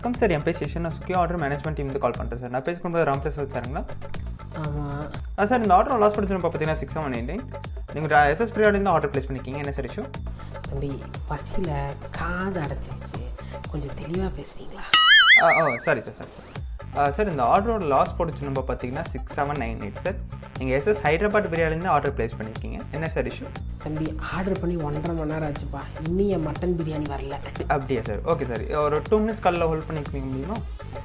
வணக்கம் சார் என் பேர் சேஷன் நான் Swiggy order management team call பண்ணுறேன் சார் நான் பேசும்போது ராம் பிரசாத் சாருங்களா ஆமாம் ஆ சார் இந்த ஆர்டர் லாஸ்ட் படிச்சு பார்த்தீங்கன்னா சிக்ஸ் செவன் நைன் நைன் நீங்கள் எஸ்எஸ் பீரியட் இருந்து ஆர்டர் ப்ளேஸ் பண்ணிக்கிங்க என்ன சார் இஷ்யூ தம்பி பசியில் காது அடைச்சிருச்சு கொஞ்சம் தெளிவாக பேசுறீங்களா ஆ ஓ சாரி சார் சார் சார் இந்த ஆர்டரோட லாஸ்ட் போட்டுச்சு நம்பர் பார்த்தீங்கன்னா six seven nine eight sir நீங்கள் எஸ்எஸ் ஹைதராபாத் பிரியாணிலேருந்து ஆர்டர் ப்ளேஸ் பண்ணியிருக்கீங்க என்ன சார் இஷ்யூ தம்பி ஆர்டர் பண்ணி ஒன்றரை மணி நேரம் ஆச்சுப்பா இன்னும் என் மட்டன் பிரியாணி வரல அப்படியா சார் ஓகே சார் ஒரு டூ மினிட்ஸ் காலில் ஹோல்ட் பண்ணிக்க முடியுமா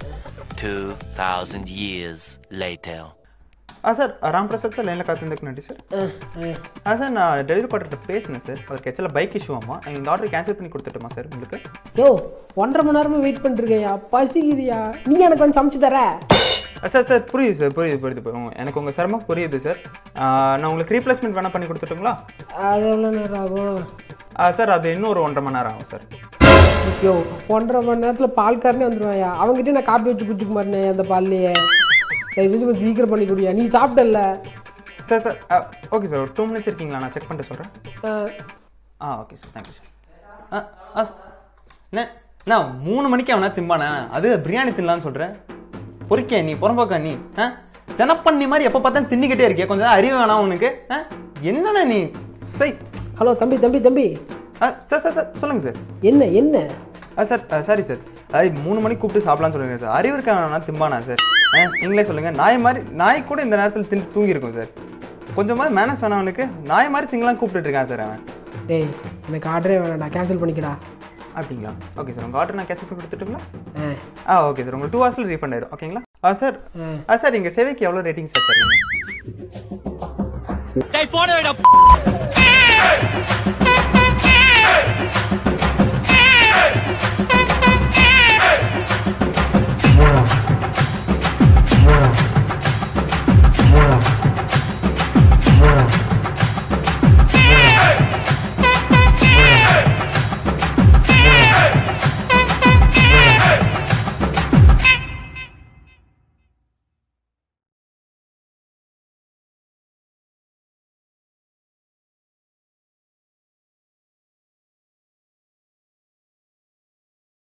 2,000 years later. ஆ சார் ராம் பிரசாத் சார் லைனில் காத்துறதுக்கு நன்றி சார் ஆ, ஆ. ஆ சார் நான் டெலிவரி பார்ட்டர்கிட்ட பேசினேன் சார் அவருக்கு ஆக்சுவலாக பைக் இஷ்யூ ஆமா இந்த ஆர்டர் கேன்சல் பண்ணி கொடுத்துட்டுமா சார் உங்களுக்கு யோ ஒன்றரை மணி நேரமா வெயிட் பண்ணிருக்கையா பசிக்குதியா நீ எனக்கு வந்து சமைச்சு தர ஆ, சார் சார் புரியுது சார் புரியுது புரியுது புரியுது. எனக்கு உங்கள் சிரமம் புரியுது சார் ஆ, நான் உங்களுக்கு ரீப்ளேஸ்மெண்ட் வேணால் பண்ணி கொடுத்துட்டுங்களா அது எவ்வளோ நேரம் ஆகும் ஆ, சார் அது இன்னும் ஒரு ஒன்றரை மணி நேரம் ஆகும் சார் யோ ஒன்றரை மணி நேரத்தில் பால்காரனே வந்துடுவாயா அவங்ககிட்ட நான் காப்பி வச்சு குடிச்சுக்க மாட்டேனே அந்த பால்லையே தயவு செஞ்சு கொஞ்சம் சீக்கிரம் பண்ணி கொடுயா நீ சாப்பிட்டல்ல சார் சார் ஓகே சார் ஒரு டூ மினிட்ஸ் இருக்கீங்களா நான் செக் பண்ணிட்டு சொல்கிறேன் ஆ, ஆ ஓகே சார் தேங்க்யூ சார் ஆ ஆ என்ன நான் மூணு மணிக்கு அவனா திம்பானே அது பிரியாணி தின்னலான்னு சொல்கிறேன் பொறிக்க நீ புறம்போக்கா நீ ஆ செனப்பண்ணி மாதிரி எப்போ பார்த்தா தின்னிக்கிட்டே இருக்கிய கொஞ்சம் அறிவு வேணாம் உனக்கு ஆ என்னண்ணா நீ சை ஹலோ தம்பி தம்பி தம்பி ஆ சார் சார் சார் சொல்லுங்கள் சார் என்ன என்ன ஆ சார் சாரி சார் அது மூணு மணிக்கு கூப்பிட்டு சாப்பிடலாம்னு சொல்லுங்க சார் அறிவு இருக்கானா திம்பானா சார் ஆ நீங்களே சொல்லுங்கள் நாய் மாதிரி நாய் கூட இந்த நேரத்தில் தின் தூங்கியிருக்கும் சார் கொஞ்சமாவது மேனஸ் வேணாம் அவனுக்கு நாய் மாதிரி திங்கலாம் கூப்பிட்டுட்டு இருக்கான் சார் அவன் டேய் எனக்கு ஆர்டரே வேணாம்டா கேன்சல் பண்ணிக்கடா அப்படிங்களா ஓகே சார் உங்கள் ஆர்டர் நான் கேன்சல் பண்ணி கொடுத்துட்டுங்களா ஆ ஆ ஓகே சார் உங்களுக்கு டூ ஹவர்ஸில் ரீஃபண்ட் ஆயிடும் ஓகேங்களா ஆ சார் ம். ஆ சார் எங்கள் சேவைக்கு எவ்வளோ ரேட்டிங் சார் தருவீங்க Hey, photo it up!